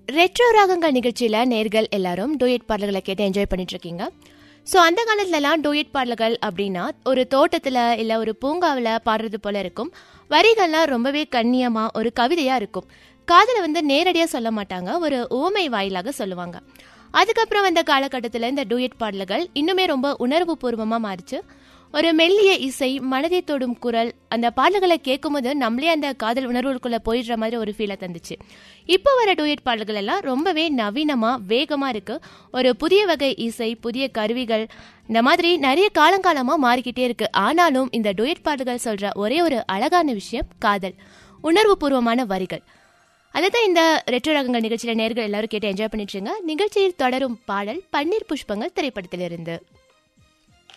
retro ராகங்கள் நிகழ்ச்சியில் நேர்கள் எல்லாரும் டூயட் பாடல்களை கேட்டு என்ஜாய் பண்ணிட்டு இருக்கீங்க ஸோ அந்த காலத்துலலாம் டூயட் பாடல்கள் அப்படின்னா ஒரு தோட்டத்தில் இல்லை ஒரு பூங்காவில் பாடுறது போல இருக்கும் வரிகள்லாம் ரொம்பவே கண்ணியமாக ஒரு கவிதையாக இருக்கும் காதலை வந்து நேரடியாக சொல்ல மாட்டாங்க ஒரு ஊமை வாயிலாக சொல்லுவாங்க அதுக்கப்புறம் வந்த காலகட்டத்தில் இந்த டூயட் பாடல்கள் இன்னுமே ரொம்ப உணர்வு பூர்வமாக மாறிச்சு ஒரு மெல்லிய இசை மனதை தொடும் குரல் அந்த பாடல்களை கேட்கும்போது நம்மளே அந்த காதல் உணர்வுக்குள்ள போயிடுற மாதிரி ஒரு ஃபீலை தந்துச்சு இப்போ வர டூயட் பாடல்கள் எல்லாம் ரொம்பவே நவீனமா வேகமா இருக்கு ஒரு புதிய வகை இசை புதிய கருவிகள் இந்த மாதிரி நிறைய காலங்காலமா மாறிக்கிட்டே இருக்கு ஆனாலும் இந்த டூயட் பாடல்கள் சொல்ற ஒரே ஒரு அழகான விஷயம் காதல் உணர்வு பூர்வமான வரிகள் அதுதான் இந்த ரெட்ரோ ரகங்கள் நிகழ்ச்சியில நேர்கள் எல்லாரும் கேட்டு என்ஜாய் பண்ணிட்டு இருங்க நிகழ்ச்சியில் தொடரும் பாடல் பன்னீர் புஷ்பங்கள் திரைப்படத்திலிருந்து